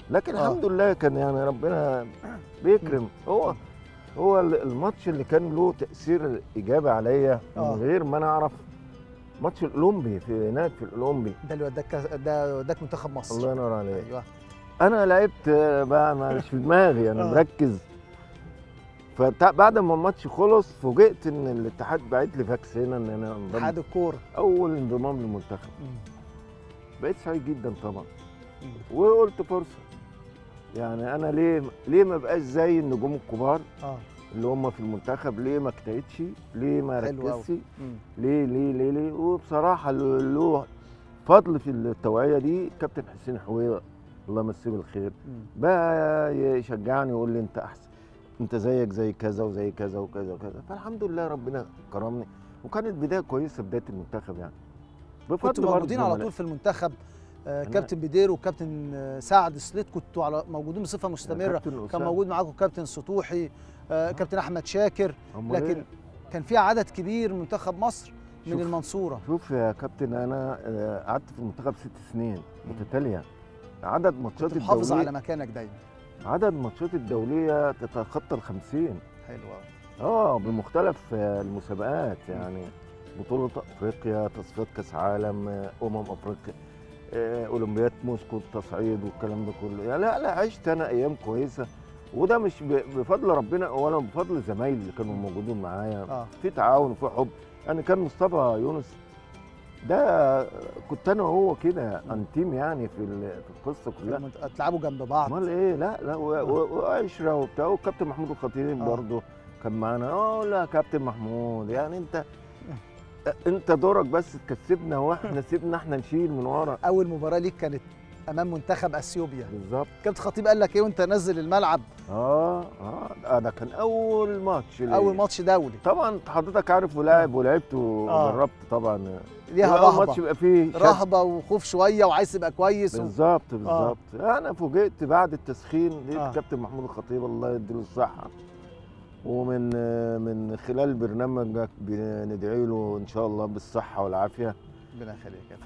لكن آه. الحمد لله كان يعني ربنا بيكرم هو هو ال- الماتش اللي كان له تاثير ايجابي عليا آه. من غير ما انا اعرف ماتش الاولمبي في هناك في الاولمبي ده اللي وداك كاس- ده وداك منتخب مصر الله ينور عليك ايوه انا لعبت بقى انا مش في دماغي انا آه. مركز فبعد ما الماتش خلص فوجئت ان الاتحاد باعت لي فاكس هنا ان انا انضم اتحاد الكوره اول انضمام للمنتخب مم. بقيت سعيد جدا طبعا مم. وقلت فرصه يعني انا ليه ليه ما بقاش زي النجوم الكبار اه اللي هم في المنتخب ليه ما اجتهدش ليه ما حلو أوي. ركزش مم. ليه ليه ليه ليه وبصراحه له له فضل في التوعيه دي كابتن حسين حويره الله يمسيه بالخير مم. بقى يشجعني ويقول لي انت احسن انت زيك زي كذا وزي كذا وكذا وكذا فالحمد لله ربنا كرمني وكانت بدايه كويسه بدايه المنتخب يعني بفضل كنتوا برضه موجودين على زملاء. طول في المنتخب آه أنا- كابتن بدير وكابتن آه، سعد سليت كنتوا على موجودين بصفه مستمره كابتن كان أسامة. موجود معاكم كابتن سطوحي آه كابتن احمد شاكر أمال لكن إيه؟ كان في عدد كبير من منتخب مصر من شوف- المنصوره شوف يا كابتن انا آه، قعدت في المنتخب ست سنين متتاليه عدد ماتشات كنت محافظ الدوليه على مكانك دايما عدد ماتشات الدوليه تتخطى ال 50 حلو قوي اه بمختلف آه، المسابقات يعني بطولة افريقيا تصفيات كاس عالم آه، امم افريقيا آه، اولمبياد موسكو التصعيد والكلام ده كله يعني لا لا عشت انا ايام كويسه وده مش ب- بفضل ربنا ولا بفضل زمايلي اللي كانوا موجودين معايا اه في تعاون وفي حب يعني كان مصطفى يونس ده كنت انا وهو كده انتيم يعني في ال- في القصه كلها المنت- تلعبوا جنب بعض امال ايه لا لا و- و- وعشره وبتاع والكابتن محمود الخطيب آه. برضه كان معانا اه لا كابتن محمود يعني انت انت دورك بس تكسبنا واحنا سيبنا احنا نشيل من ورا اول مباراه ليك كانت امام منتخب اثيوبيا بالظبط كابتن خطيب قال لك ايه وانت نزل الملعب اه اه ده- ده كان اول ماتش ليا. اول ماتش دولي طبعا حضرتك عارف ولاعب ولعبت آه. وجربت طبعا ليها اول ماتش رهبه يبقى فيه شد. رهبه وخوف شويه وعايز تبقى كويس و... بالظبط بالظبط انا فوجئت بعد التسخين لقيت آه. كابتن محمود الخطيب الله يديله الصحه ومن من خلال برنامجك بندعي له ان شاء الله بالصحه والعافيه ربنا يخليك يا ف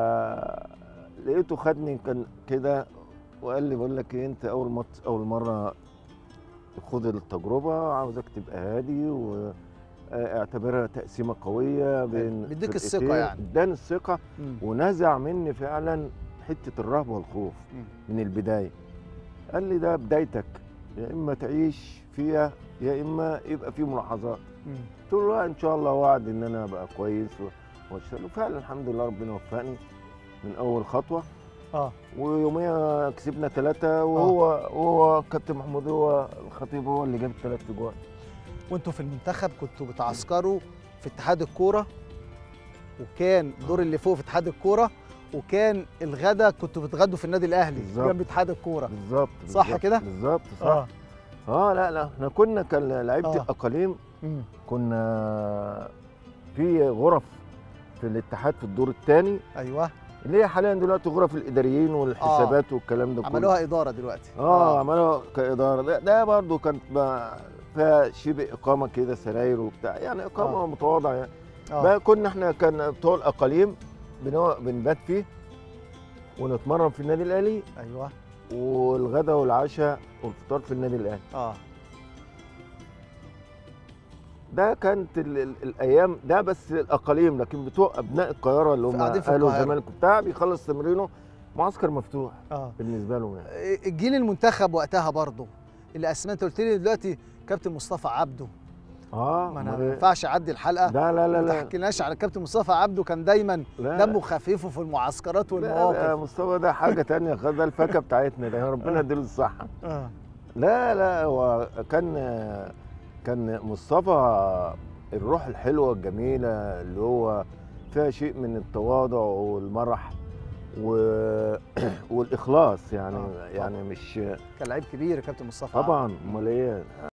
لقيته خدني كان كده وقال لي بقول لك ايه انت اول مط... اول مره خد التجربه عاوزك تبقى هادي واعتبرها تقسيمه قويه بين بيديك فرقتين. الثقة يعني. اداني الثقه مم. ونزع مني فعلا حته الرهبه والخوف مم. من البدايه قال لي ده بدايتك يا اما تعيش فيها يا اما يبقى في ملاحظات مم. قلت له لا ان شاء الله وعد ان انا ابقى كويس و- واشتغل وفعلا الحمد لله ربنا وفقني من اول خطوه اه ويوميها كسبنا ثلاثه وهو وهو كابتن محمود هو الخطيب هو اللي جاب الثلاث اجوان وانتوا في المنتخب كنتوا بتعسكروا في اتحاد الكوره وكان دور اللي فوق في اتحاد الكوره وكان الغدا كنتوا بتغدوا في النادي الاهلي بالظبط. جنب اتحاد الكوره بالظبط صح بالظبط، كده؟ بالظبط صح اه اه, لا لا احنا كنا كان لعيبه آه. الاقاليم مم. كنا في غرف في الاتحاد في الدور الثاني ايوه اللي هي حاليا دلوقتي غرف الاداريين والحسابات والكلام ده كله عملوها اداره دلوقتي اه عملوها كاداره ده, ده برضه كانت بقى فيها شبه اقامه كده سراير وبتاع يعني اقامه آه. متواضعه يعني اه بقى كنا احنا كان بتوع الاقاليم بنو- بنبات فيه ونتمرن في النادي الاهلي ايوه والغداء والعشاء والفطار في النادي الاهلي اه ده كانت ال ال الايام ده بس الاقاليم لكن بتوع ابناء القاهره اللي هم قاعدين في اهلي القاهرة. والزمالك بتاع بيخلص تمرينه معسكر مفتوح اه بالنسبه لهم يعني الجيل المنتخب وقتها برضه الاسماء انت قلت لي دلوقتي كابتن مصطفى عبده اه ما انا أمال ما إيه؟ ينفعش اعدي الحلقه لا لا لا ما لا تحكيلناش على كابتن مصطفى عبده كان دايما لا دمه خفيف في المعسكرات لا لا والمواقف مصطفى ده حاجه تانية خد ده الفاكهه بتاعتنا ده ربنا يديله الصحه اه لا لا هو كان كان مصطفى الروح الحلوه الجميله اللي هو فيها شيء من التواضع والمرح و... والاخلاص يعني آه، يعني مش كان لعيب كبير يا كابتن مصطفى عبده. طبعا امال ايه